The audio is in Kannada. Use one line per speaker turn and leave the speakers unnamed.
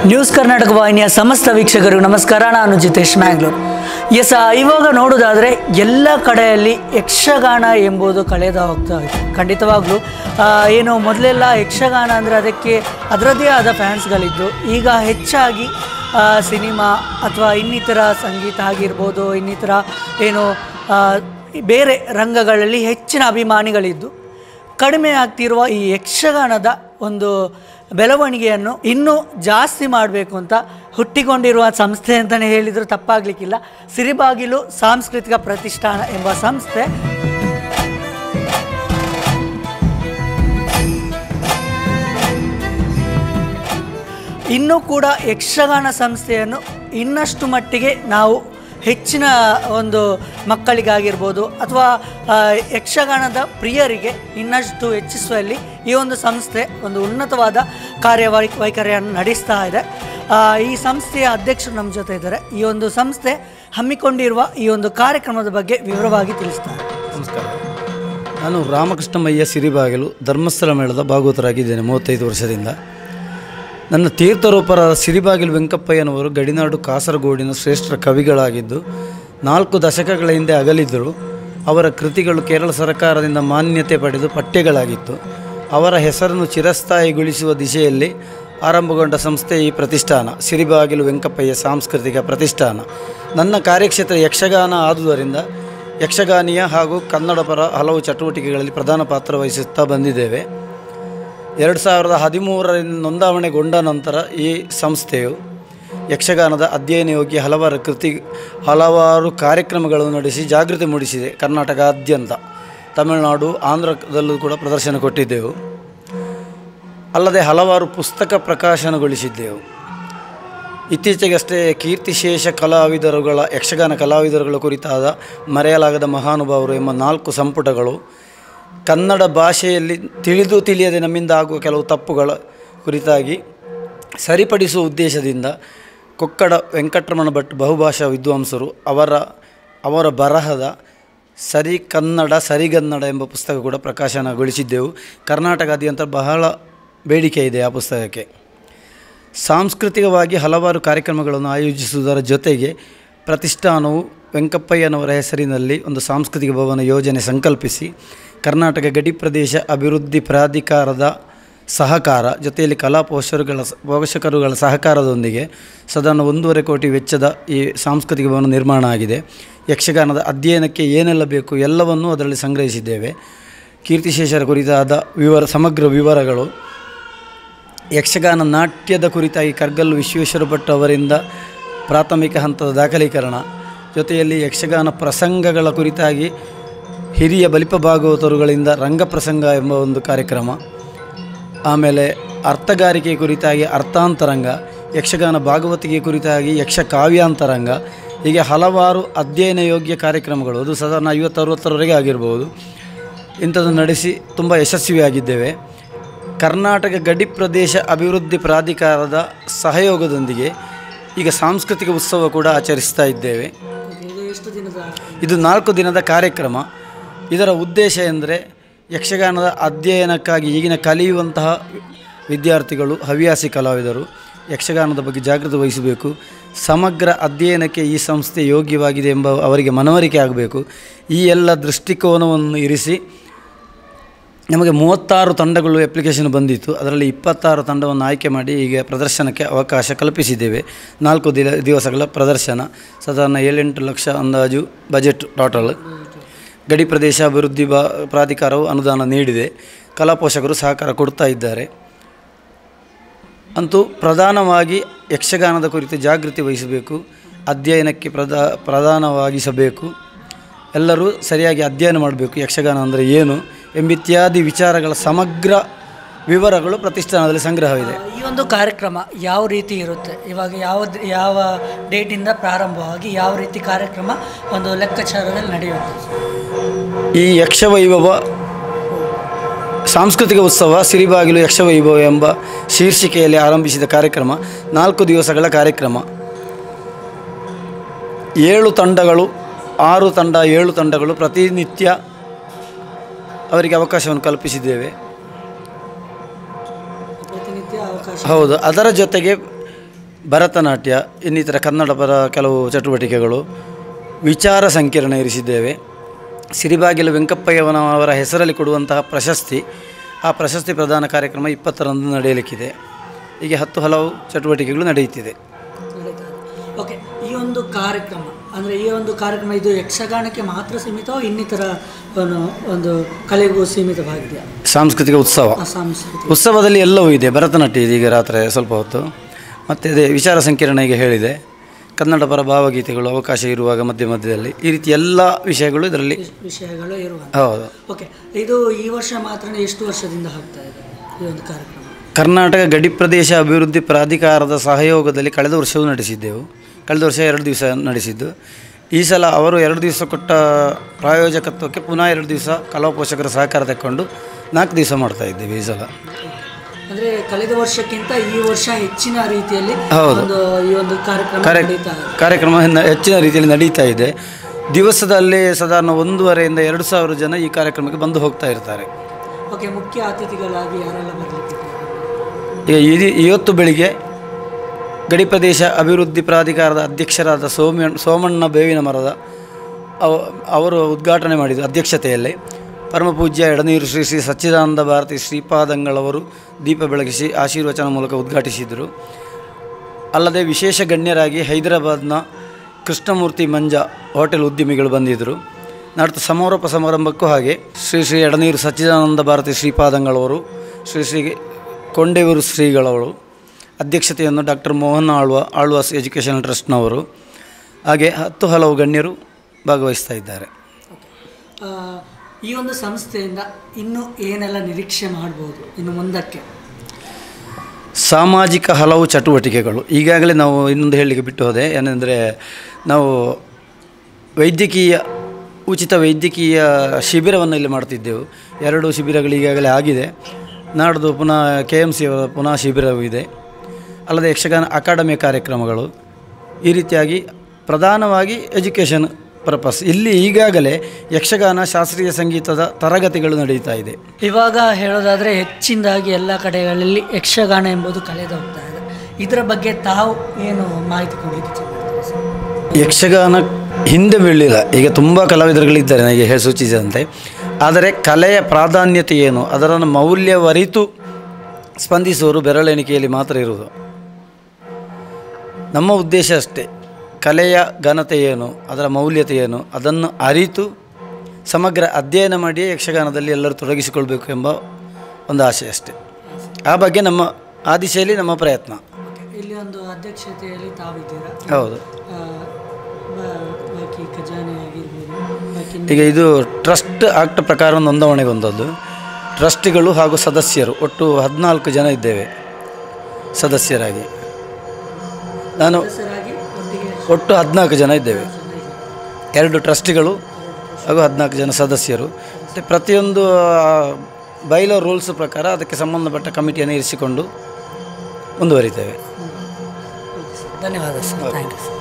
ನ್ಯೂಸ್ ಕರ್ನಾಟಕ ವಾಹಿನಿಯ ಸಮಸ್ತ ವೀಕ್ಷಕರು ನಮಸ್ಕಾರ ನಾನು ಜಿತೇಶ್ ಮ್ಯಾಂಗ್ಳೂರ್ ಎಸ್ ಇವಾಗ ನೋಡೋದಾದರೆ ಎಲ್ಲ ಕಡೆಯಲ್ಲಿ ಯಕ್ಷಗಾನ ಎಂಬುದು ಕಳೆದ ಹೋಗ್ತಾ ಇದೆ ಖಂಡಿತವಾಗ್ಲೂ ಆ, ಏನು ಮೊದಲೆಲ್ಲ ಯಕ್ಷಗಾನ ಅಂದರೆ ಅದಕ್ಕೆ ಅದರದ್ದೇ ಆದ ಫ್ಯಾನ್ಸ್ಗಳಿದ್ದು ಈಗ ಹೆಚ್ಚಾಗಿ ಆ, ಸಿನಿಮಾ ಅಥವಾ ಇನ್ನಿತರ ಸಂಗೀತ ಆಗಿರ್ಬೋದು ಇನ್ನಿತರ ಏನು ಆ, ಬೇರೆ ರಂಗಗಳಲ್ಲಿ ಹೆಚ್ಚಿನ ಅಭಿಮಾನಿಗಳಿದ್ದು ಕಡಿಮೆ ಆಗ್ತಿರುವ ಈ ಯಕ್ಷಗಾನದ ಒಂದು ಬೆಳವಣಿಗೆಯನ್ನು ಇನ್ನೂ ಜಾಸ್ತಿ ಮಾಡಬೇಕು ಅಂತ ಹುಟ್ಟಿಕೊಂಡಿರುವ ಸಂಸ್ಥೆ ಅಂತಲೇ ಹೇಳಿದರೂ ತಪ್ಪಾಗಲಿಕ್ಕಿಲ್ಲ ಸಿರಿಬಾಗಿಲು ಸಾಂಸ್ಕೃತಿಕ ಪ್ರತಿಷ್ಠಾನ ಎಂಬ ಸಂಸ್ಥೆ ಇನ್ನೂ ಕೂಡ ಯಕ್ಷಗಾನ ಸಂಸ್ಥೆಯನ್ನು ಇನ್ನಷ್ಟು ಮಟ್ಟಿಗೆ ನಾವು ಹೆಚ್ಚಿನ ಒಂದು ಮಕ್ಕಳಿಗಾಗಿರ್ಬೋದು ಅಥವಾ ಆ, ಯಕ್ಷಗಾನದ ಪ್ರಿಯರಿಗೆ ಇನ್ನಷ್ಟು ಹೆಚ್ಚಿಸುವಲ್ಲಿ ಈ ಒಂದು ಸಂಸ್ಥೆ ಒಂದು ಉನ್ನತವಾದ ಕಾರ್ಯವೈ ವೈಖರಿಯನ್ನು ನಡೆಸ್ತಾ ಇದೆ ಆ, ಈ ಸಂಸ್ಥೆಯ ಅಧ್ಯಕ್ಷರು ನಮ್ಮ ಜೊತೆ ಇದ್ದಾರೆ ಈ ಒಂದು ಸಂಸ್ಥೆ ಹಮ್ಮಿಕೊಂಡಿರುವ ಈ ಒಂದು ಕಾರ್ಯಕ್ರಮದ ಬಗ್ಗೆ ವಿವರವಾಗಿ ತಿಳಿಸ್ತಾರೆ
ನಮಸ್ಕಾರ ನಾನು ರಾಮಕೃಷ್ಣಮಯ್ಯ ಸಿರಿಬಾಗಿಲು ಧರ್ಮಸ್ಥಳ ಮೇಳದ ಭಾಗವತರಾಗಿದ್ದೇನೆ ಮೂವತ್ತೈದು ವರ್ಷದಿಂದ ನನ್ನ ತೀರ್ಥರೂಪರಾದ ಸಿರಿಬಾಗಿಲು ವೆಂಕಪ್ಪಯ್ಯನವರು ಗಡಿನಾಡು ಕಾಸರಗೋಡಿನ ಶ್ರೇಷ್ಠ ಕವಿಗಳಾಗಿದ್ದು ನಾಲ್ಕು ದಶಕಗಳ ಹಿಂದೆ ಅಗಲಿದ್ದರು ಅವರ ಕೃತಿಗಳು ಕೇರಳ ಸರ್ಕಾರದಿಂದ ಮಾನ್ಯತೆ ಪಡೆದು ಪಠ್ಯಗಳಾಗಿತ್ತು ಅವರ ಹೆಸರನ್ನು ಚಿರಸ್ಥಾಯಿಗೊಳಿಸುವ ದಿಶೆಯಲ್ಲಿ ಆರಂಭಗೊಂಡ ಸಂಸ್ಥೆ ಈ ಪ್ರತಿಷ್ಠಾನ ಸಿರಿಬಾಗಿಲು ವೆಂಕಪ್ಪಯ್ಯ ಸಾಂಸ್ಕೃತಿಕ ಪ್ರತಿಷ್ಠಾನ ನನ್ನ ಕಾರ್ಯಕ್ಷೇತ್ರ ಯಕ್ಷಗಾನ ಆದುದರಿಂದ ಯಕ್ಷಗಾನೀಯ ಹಾಗೂ ಕನ್ನಡ ಪರ ಹಲವು ಚಟುವಟಿಕೆಗಳಲ್ಲಿ ಪ್ರಧಾನ ಪಾತ್ರ ವಹಿಸುತ್ತಾ ಬಂದಿದ್ದೇವೆ ಎರಡು ಸಾವಿರದ ಹದಿಮೂರರಿಂದ ನೋಂದಾವಣೆಗೊಂಡ ನಂತರ ಈ ಸಂಸ್ಥೆಯು ಯಕ್ಷಗಾನದ ಅಧ್ಯಯನ ಯೋಗ್ಯ ಹಲವಾರು ಕೃತಿ ಹಲವಾರು ಕಾರ್ಯಕ್ರಮಗಳನ್ನು ನಡೆಸಿ ಜಾಗೃತಿ ಮೂಡಿಸಿದೆ ಕರ್ನಾಟಕಾದ್ಯಂತ ತಮಿಳುನಾಡು ಆಂಧ್ರದಲ್ಲೂ ಕೂಡ ಪ್ರದರ್ಶನ ಕೊಟ್ಟಿದ್ದೆವು ಅಲ್ಲದೆ ಹಲವಾರು ಪುಸ್ತಕ ಪ್ರಕಾಶನಗೊಳಿಸಿದ್ದೆವು ಇತ್ತೀಚೆಗಷ್ಟೇ ಕೀರ್ತಿಶೇಷ ಕಲಾವಿದರುಗಳ ಯಕ್ಷಗಾನ ಕಲಾವಿದರುಗಳ ಕುರಿತಾದ ಮರೆಯಲಾಗದ ಮಹಾನುಭಾವರು ಎಂಬ ನಾಲ್ಕು ಸಂಪುಟಗಳು ಕನ್ನಡ ಭಾಷೆಯಲ್ಲಿ ತಿಳಿದು ತಿಳಿಯದೆ ನಮ್ಮಿಂದ ಆಗುವ ಕೆಲವು ತಪ್ಪುಗಳ ಕುರಿತಾಗಿ ಸರಿಪಡಿಸುವ ಉದ್ದೇಶದಿಂದ ಕೊಕ್ಕಡ ವೆಂಕಟರಮಣ ಭಟ್ ಬಹುಭಾಷಾ ವಿದ್ವಾಂಸರು ಅವರ ಅವರ ಬರಹದ ಸರಿ ಕನ್ನಡ ಸರಿಗನ್ನಡ ಎಂಬ ಪುಸ್ತಕ ಕೂಡ ಪ್ರಕಾಶನಗೊಳಿಸಿದ್ದೆವು ಕರ್ನಾಟಕಾದ್ಯಂತ ಬಹಳ ಬೇಡಿಕೆ ಇದೆ ಆ ಪುಸ್ತಕಕ್ಕೆ ಸಾಂಸ್ಕೃತಿಕವಾಗಿ ಹಲವಾರು ಕಾರ್ಯಕ್ರಮಗಳನ್ನು ಆಯೋಜಿಸುವುದರ ಜೊತೆಗೆ ಪ್ರತಿಷ್ಠಾನವು ವೆಂಕಪ್ಪಯ್ಯನವರ ಹೆಸರಿನಲ್ಲಿ ಒಂದು ಸಾಂಸ್ಕೃತಿಕ ಭವನ ಯೋಜನೆ ಸಂಕಲ್ಪಿಸಿ ಕರ್ನಾಟಕ ಗಡಿ ಪ್ರದೇಶ ಅಭಿವೃದ್ಧಿ ಪ್ರಾಧಿಕಾರದ ಸಹಕಾರ ಜೊತೆಯಲ್ಲಿ ಕಲಾ ಪೋಷಕರುಗಳ ಪೋಷಕರುಗಳ ಸಹಕಾರದೊಂದಿಗೆ ಸಾಧಾರಣ ಒಂದೂವರೆ ಕೋಟಿ ವೆಚ್ಚದ ಈ ಸಾಂಸ್ಕೃತಿಕ ಭವನ ನಿರ್ಮಾಣ ಆಗಿದೆ ಯಕ್ಷಗಾನದ ಅಧ್ಯಯನಕ್ಕೆ ಏನೆಲ್ಲ ಬೇಕು ಎಲ್ಲವನ್ನೂ ಅದರಲ್ಲಿ ಸಂಗ್ರಹಿಸಿದ್ದೇವೆ ಕೀರ್ತಿಶೇಷರ ಕುರಿತಾದ ವಿವರ ಸಮಗ್ರ ವಿವರಗಳು ಯಕ್ಷಗಾನ ನಾಟ್ಯದ ಕುರಿತಾಗಿ ಕರ್ಗಲ್ಲು ವಿಶ್ವೇಶ್ವರ ಭಟ್ ಅವರಿಂದ ಪ್ರಾಥಮಿಕ ಹಂತದ ದಾಖಲೀಕರಣ ಜೊತೆಯಲ್ಲಿ ಯಕ್ಷಗಾನ ಪ್ರಸಂಗಗಳ ಕುರಿತಾಗಿ ಹಿರಿಯ ಬಲಿಪ ಭಾಗವತರುಗಳಿಂದ ರಂಗಪ್ರಸಂಗ ಎಂಬ ಒಂದು ಕಾರ್ಯಕ್ರಮ ಆಮೇಲೆ ಅರ್ಥಗಾರಿಕೆ ಕುರಿತಾಗಿ ಅರ್ಥಾಂತರಂಗ ಯಕ್ಷಗಾನ ಭಾಗವತಿಗೆ ಕುರಿತಾಗಿ ಯಕ್ಷ ಕಾವ್ಯಾಂತರಂಗ ಹೀಗೆ ಹಲವಾರು ಅಧ್ಯಯನ ಯೋಗ್ಯ ಕಾರ್ಯಕ್ರಮಗಳು ಅದು ಸಾಧಾರಣ ಐವತ್ತು ಅರುವತ್ತರವರೆಗೆ ಆಗಿರ್ಬೋದು ಇಂಥದ್ದು ನಡೆಸಿ ತುಂಬ ಯಶಸ್ವಿಯಾಗಿದ್ದೇವೆ ಕರ್ನಾಟಕ ಗಡಿ ಪ್ರದೇಶ ಅಭಿವೃದ್ಧಿ ಪ್ರಾಧಿಕಾರದ ಸಹಯೋಗದೊಂದಿಗೆ ಈಗ ಸಾಂಸ್ಕೃತಿಕ ಉತ್ಸವ ಕೂಡ ಆಚರಿಸ್ತಾ ಇದ್ದೇವೆ
ಎಷ್ಟು ದಿನದ
ಇದು ನಾಲ್ಕು ದಿನದ ಕಾರ್ಯಕ್ರಮ ಇದರ ಉದ್ದೇಶ ಎಂದರೆ ಯಕ್ಷಗಾನದ ಅಧ್ಯಯನಕ್ಕಾಗಿ ಈಗಿನ ಕಲಿಯುವಂತಹ ವಿದ್ಯಾರ್ಥಿಗಳು ಹವ್ಯಾಸಿ ಕಲಾವಿದರು ಯಕ್ಷಗಾನದ ಬಗ್ಗೆ ಜಾಗೃತಿ ವಹಿಸಬೇಕು ಸಮಗ್ರ ಅಧ್ಯಯನಕ್ಕೆ ಈ ಸಂಸ್ಥೆ ಯೋಗ್ಯವಾಗಿದೆ ಎಂಬ ಅವರಿಗೆ ಮನವರಿಕೆ ಆಗಬೇಕು ಈ ಎಲ್ಲ ದೃಷ್ಟಿಕೋನವನ್ನು ಇರಿಸಿ ನಮಗೆ ಮೂವತ್ತಾರು ತಂಡಗಳು ಅಪ್ಲಿಕೇಶನ್ ಬಂದಿತ್ತು ಅದರಲ್ಲಿ ಇಪ್ಪತ್ತಾರು ತಂಡವನ್ನು ಆಯ್ಕೆ ಮಾಡಿ ಈಗ ಪ್ರದರ್ಶನಕ್ಕೆ ಅವಕಾಶ ಕಲ್ಪಿಸಿದ್ದೇವೆ ನಾಲ್ಕು ದಿನ ದಿವಸಗಳ ಪ್ರದರ್ಶನ ಸಾಧಾರಣ ಏಳೆಂಟು ಲಕ್ಷ ಅಂದಾಜು ಬಜೆಟ್ ಟೋಟಲ್ ಗಡಿ ಪ್ರದೇಶ ಅಭಿವೃದ್ಧಿ ಬಾ ಪ್ರಾಧಿಕಾರವು ಅನುದಾನ ನೀಡಿದೆ ಕಲಾ ಪೋಷಕರು ಸಹಕಾರ ಕೊಡ್ತಾ ಇದ್ದಾರೆ ಅಂತೂ ಪ್ರಧಾನವಾಗಿ ಯಕ್ಷಗಾನದ ಕುರಿತು ಜಾಗೃತಿ ವಹಿಸಬೇಕು ಅಧ್ಯಯನಕ್ಕೆ ಪ್ರಧಾ ಪ್ರಧಾನವಾಗಿಸಬೇಕು ಎಲ್ಲರೂ ಸರಿಯಾಗಿ ಅಧ್ಯಯನ ಮಾಡಬೇಕು ಯಕ್ಷಗಾನ ಅಂದರೆ ಏನು ಎಂಬಿತ್ಯಾದಿ ವಿಚಾರಗಳ ಸಮಗ್ರ ವಿವರಗಳು ಪ್ರತಿಷ್ಠಾನದಲ್ಲಿ ಸಂಗ್ರಹವಿದೆ
ಈ ಒಂದು ಕಾರ್ಯಕ್ರಮ ಯಾವ ರೀತಿ ಇರುತ್ತೆ ಇವಾಗ ಯಾವ ಯಾವ ಡೇಟಿಂದ ಪ್ರಾರಂಭವಾಗಿ ಯಾವ ರೀತಿ ಕಾರ್ಯಕ್ರಮ ಒಂದು ಲೆಕ್ಕಾಚಾರದಲ್ಲಿ ನಡೆಯುತ್ತೆ
ಈ ಯಕ್ಷವೈಭವ ಸಾಂಸ್ಕೃತಿಕ ಉತ್ಸವ ಸಿರಿಬಾಗಿಲು ಯಕ್ಷವೈಭವ ಎಂಬ ಶೀರ್ಷಿಕೆಯಲ್ಲಿ ಆರಂಭಿಸಿದ ಕಾರ್ಯಕ್ರಮ ನಾಲ್ಕು ದಿವಸಗಳ ಕಾರ್ಯಕ್ರಮ ಏಳು ತಂಡಗಳು ಆರು ತಂಡ ಏಳು ತಂಡಗಳು ಪ್ರತಿನಿತ್ಯ ಅವರಿಗೆ ಅವಕಾಶವನ್ನು ಕಲ್ಪಿಸಿದ್ದೇವೆ
ಪ್ರತಿನಿತ್ಯ ಅವಕಾಶ
ಹೌದು ಅದರ ಜೊತೆಗೆ ಭರತನಾಟ್ಯ ಇನ್ನಿತರ ಕನ್ನಡ ಪರ ಕೆಲವು ಚಟುವಟಿಕೆಗಳು ವಿಚಾರ ಸಂಕಿರಣ ಇರಿಸಿದ್ದೇವೆ ಸಿರಿಬಾಗಿಲು ವೆಂಕಪ್ಪಯ್ಯನವರ ಹೆಸರಲ್ಲಿ ಕೊಡುವಂತಹ ಪ್ರಶಸ್ತಿ ಆ ಪ್ರಶಸ್ತಿ ಪ್ರದಾನ ಕಾರ್ಯಕ್ರಮ ಇಪ್ಪತ್ತರಂದು ನಡೆಯಲಿಕ್ಕಿದೆ ಹೀಗೆ ಹತ್ತು ಹಲವು ಚಟುವಟಿಕೆಗಳು ನಡೆಯುತ್ತಿದೆ
ನಡೀತಾ ಇದೆ. ಓಕೆ ಈ ಒಂದು ಕಾರ್ಯಕ್ರಮ ಅಂದರೆ ಈ ಒಂದು ಕಾರ್ಯಕ್ರಮ ಇದು ಯಕ್ಷಗಾನಕ್ಕೆ ಮಾತ್ರ ಸೀಮಿತವೋ ಇನ್ನಿತರ ಒಂದು ಒಂದು ಕಲೆಗೂ ಸೀಮಿತವಾಗಿದೆಯಾ
ಸಾಂಸ್ಕೃತಿಕ ಉತ್ಸವ
ಆ ಸಾಂಸ್ಕೃತಿಕ
ಉತ್ಸವದಲ್ಲಿ ಎಲ್ಲವೂ ಇದೆ ಭರತನಾಟ್ಯ ಇದೆ ಈಗ ರಾತ್ರಿ ಸ್ವಲ್ಪ ಹೊತ್ತು ಮತ್ತು ಅದೇ ವಿಚಾರ ಸಂಕಿರಣ ಈಗ ಹೇಳಿದೆ ಕನ್ನಡ ಪರ ಭಾವಗೀತೆಗಳು ಅವಕಾಶ ಇರುವಾಗ ಮಧ್ಯ ಮಧ್ಯದಲ್ಲಿ ಈ ರೀತಿ ಎಲ್ಲ ವಿಷಯಗಳು ಇದರಲ್ಲಿ
ವಿಷಯಗಳು ಇರುವ
ಹೌದು
ಓಕೆ ಇದು ಈ ವರ್ಷ ಮಾತ್ರ ಎಷ್ಟು ವರ್ಷದಿಂದ ಆಗ್ತಾ ಇದೆ ಈ ಒಂದು ಕಾರ್ಯಕ್ರಮ
ಕರ್ನಾಟಕ ಗಡಿ ಪ್ರದೇಶ ಅಭಿವೃದ್ಧಿ ಪ್ರಾಧಿಕಾರದ ಸಹಯೋಗದಲ್ಲಿ ಕಳೆದ ವರ್ಷವೂ ನಡೆಸಿದ್ದೆವು ಕಳೆದ ವರ್ಷ ಎರಡು ದಿವಸ ನಡೆಸಿದ್ದು ಈ ಸಲ ಅವರು ಎರಡು ದಿವಸ ಕೊಟ್ಟ ಪ್ರಾಯೋಜಕತ್ವಕ್ಕೆ ಪುನಃ ಎರಡು ದಿವಸ ಕಲಾ ಪೋಷಕರ ಸಹಕಾರ ತಕ್ಕೊಂಡು ನಾಲ್ಕು ದಿವಸ ಮಾಡ್ತಾ ಇದ್ದೇವೆ ಈ ಸಲ
ಅಂದರೆ ಕಳೆದ ವರ್ಷಕ್ಕಿಂತ ಈ ವರ್ಷ ಹೆಚ್ಚಿನ ರೀತಿಯಲ್ಲಿ
ಹೌದು.
ಒಂದು ಈ ಒಂದು ಕಾರ್ಯಕ್ರಮ
ಕಾರ್ಯ
ನಡೀತಾ ಇದೆ
ಕಾರ್ಯಕ್ರಮ ನ- ಹೆಚ್ಚಿನ ರೀತಿಯಲ್ಲಿ ನಡೀತಾ ಇದೆ ದಿವಸದಲ್ಲಿ ಸಾಧಾರಣ ಒಂದೂವರೆಯಿಂದ ಎರಡು ಸಾವಿರ ಜನ ಈ ಕಾರ್ಯಕ್ರಮಕ್ಕೆ ಬಂದು ಹೋಗ್ತಾ ಇರ್ತಾರೆ
ಓಕೆ ಮುಖ್ಯ ಅತಿಥಿಗಳಾಗಿ ಯಾರೆಲ್ಲ ಬರಲಿಕ್ಕೆ
ಈಗ ಇದಿ- ಇವತ್ತು ಬೆಳಿಗ್ಗೆ ಗಡಿ ಪ್ರದೇಶ ಅಭಿವೃದ್ಧಿ ಪ್ರಾಧಿಕಾರದ ಅಧ್ಯಕ್ಷರಾದ ಸೋಮ್ಯ ಸೋಮಣ್ಣ ಬೇವಿನ ಮರದ ಅವ ಅವರು ಉದ್ಘಾಟನೆ ಮಾಡಿದರು ಅಧ್ಯಕ್ಷತೆಯಲ್ಲಿ ಪರಮ ಪೂಜ್ಯ ಎಡನೀರು ಶ್ರೀ ಶ್ರೀ ಸಚ್ಚಿದಾನಂದ ಭಾರತಿ ಶ್ರೀಪಾದಂಗಳವರು ದೀಪ ಬೆಳಗಿಸಿ ಆಶೀರ್ವಚನ ಮೂಲಕ ಉದ್ಘಾಟಿಸಿದರು ಅಲ್ಲದೆ ವಿಶೇಷ ಗಣ್ಯರಾಗಿ ಹೈದರಾಬಾದ್ನ ಕೃಷ್ಣಮೂರ್ತಿ ಮಂಜ ಹೋಟೆಲ್ ಉದ್ಯಮಿಗಳು ಬಂದಿದ್ದರು ನಾಡ್ದು ಸಮಾರೋಪ ಸಮಾರಂಭಕ್ಕೂ ಹಾಗೆ ಶ್ರೀ ಶ್ರೀ ಎಡನೀರು ಸಚ್ಚಿದಾನಂದ ಭಾರತಿ ಶ್ರೀಪಾದಂಗಳವರು ಶ್ರೀ ಶ್ರೀ ಕೊಂಡೇವರು ಶ್ರೀಗಳವರು ಅಧ್ಯಕ್ಷತೆಯನ್ನು ಡಾಕ್ಟರ್ ಮೋಹನ್ ಆಳ್ವ ಆಳ್ವಾಸ್ ಎಜುಕೇಷನಲ್ ಟ್ರಸ್ಟ್ನವರು ಹಾಗೆ ಹತ್ತು ಹಲವು ಗಣ್ಯರು ಭಾಗವಹಿಸ್ತಾ ಇದ್ದಾರೆ
ಆ, ಈ ಒಂದು ಸಂಸ್ಥೆಯಿಂದ ಇನ್ನೂ ಏನೆಲ್ಲ ನಿರೀಕ್ಷೆ ಮಾಡ್ಬೋದು ಇನ್ನು ಮುಂದಕ್ಕೆ
ಸಾಮಾಜಿಕ ಹಲವು ಚಟುವಟಿಕೆಗಳು ಈಗಾಗಲೇ ನಾವು ಇನ್ನೊಂದು ಹೇಳಲಿಕ್ಕೆ ಬಿಟ್ಟು ಹೋದೆ ಏನೆಂದರೆ ನಾವು ವೈದ್ಯಕೀಯ ಉಚಿತ ವೈದ್ಯಕೀಯ ಶಿಬಿರವನ್ನು ಇಲ್ಲಿ ಮಾಡ್ತಿದ್ದೆವು ಎರಡು ಶಿಬಿರಗಳು ಈಗಾಗಲೇ ಆಗಿದೆ ನಾಡ್ದು ಪುನಃ ಕೆ ಎಮ್ ಸಿ ಅವರ ಪುನಃ ಶಿಬಿರವೂ ಇದೆ ಅಲ್ಲದೆ ಯಕ್ಷಗಾನ ಅಕಾಡೆಮಿ ಕಾರ್ಯಕ್ರಮಗಳು ಈ ರೀತಿಯಾಗಿ ಪ್ರಧಾನವಾಗಿ ಎಜುಕೇಷನ್ ಪರ್ಪಸ್ ಇಲ್ಲಿ ಈಗಾಗಲೇ ಯಕ್ಷಗಾನ ಶಾಸ್ತ್ರೀಯ ಸಂಗೀತದ ತರಗತಿಗಳು ನಡೀತಾ ಇದೆ
ಇವಾಗ ಹೇಳೋದಾದರೆ ಹೆಚ್ಚಿನದಾಗಿ ಎಲ್ಲ ಕಡೆಗಳಲ್ಲಿ ಯಕ್ಷಗಾನ ಎಂಬುದು ಕಳೆದು ಹೋಗ್ತಾ ಇದೆ ಇದರ ಬಗ್ಗೆ ತಾವು ಏನು ಮಾಹಿತಿ ಕೊಡಲಿಕ್ಕೆ ಇಚ್ಛೆ ಪಡ್ತೀರಾ ಸರ್?
ಯಕ್ಷಗಾನ ಹಿಂದೆ ಬೀಳಿಲ್ಲ ಈಗ ತುಂಬ ಕಲಾವಿದರುಗಳಿದ್ದಾರೆ ನನಗೆ ಹೇಳಿ ಸೂಚಿಸಿದಂತೆ ಆದರೆ ಕಲೆಯ ಪ್ರಾಧಾನ್ಯತೆ ಏನು ಅದರ ಮೌಲ್ಯವರಿತು ಸ್ಪಂದಿಸುವವರು ಬೆರಳೆಣಿಕೆಯಲ್ಲಿ ಮಾತ್ರ ಇರುವುದು ನಮ್ಮ ಉದ್ದೇಶ ಅಷ್ಟೇ ಕಲೆಯ ಘನತೆ ಏನು ಅದರ ಮೌಲ್ಯತೆ ಏನು ಅದನ್ನು ಅರಿತು ಸಮಗ್ರ ಅಧ್ಯಯನ ಮಾಡಿಯೇ ಯಕ್ಷಗಾನದಲ್ಲಿ ಎಲ್ಲರೂ ತೊಡಗಿಸಿಕೊಳ್ಬೇಕು ಎಂಬ ಒಂದು ಆಶೆ ಅಷ್ಟೇ ಆ ಬಗ್ಗೆ ನಮ್ಮ ಆ ದಿಶೆಯಲ್ಲಿ ನಮ್ಮ ಪ್ರಯತ್ನ
ಓಕೆ ಇಲ್ಲಿ ಒಂದು ಅಧ್ಯಕ್ಷತೆಯಲ್ಲಿ ತಾವಿದ್ದೀರಾ
ಹೌದು
ಆ, ಬಾ- ಬಾಕಿ ಖಜಾನೆ ಆಗಿರ್ಬೋದು ಬಾಕಿ
ಈಗ ಇದು ಟ್ರಸ್ಟ್ ಆಕ್ಟ್ ಪ್ರಕಾರ ನೋಂದಣಿಗೊಂದದ್ದು ಟ್ರಸ್ಟಿಗಳು ಹಾಗೂ ಸದಸ್ಯರು ಒಟ್ಟು ಹದಿನಾಲ್ಕು ಜನ ಇದ್ದೇವೆ ಸದಸ್ಯರಾಗಿ ನಾನು
ಸದಸ್ಯರಾಗಿ ಒಟ್ಟಿಗೆ
ಒಟ್ಟು ಹದಿನಾಲ್ಕು ಜನ ಇದ್ದೇವೆ ಎರಡು ಟ್ರಸ್ಟಿಗಳು ಹಾಗೂ ಹದಿನಾಲ್ಕು ಜನ ಸದಸ್ಯರು ಮತ್ತು ಪ್ರತಿಯೊಂದು ಬೈಲೋ ರೂಲ್ಸ್ ಪ್ರಕಾರ ಅದಕ್ಕೆ ಸಂಬಂಧಪಟ್ಟ ಕಮಿಟಿಯನ್ನು ಇರಿಸಿಕೊಂಡು ಮುಂದುವರಿತೇವೆ
ಧನ್ಯವಾದ ಸರ್ ಥ್ಯಾಂಕ್ ಯು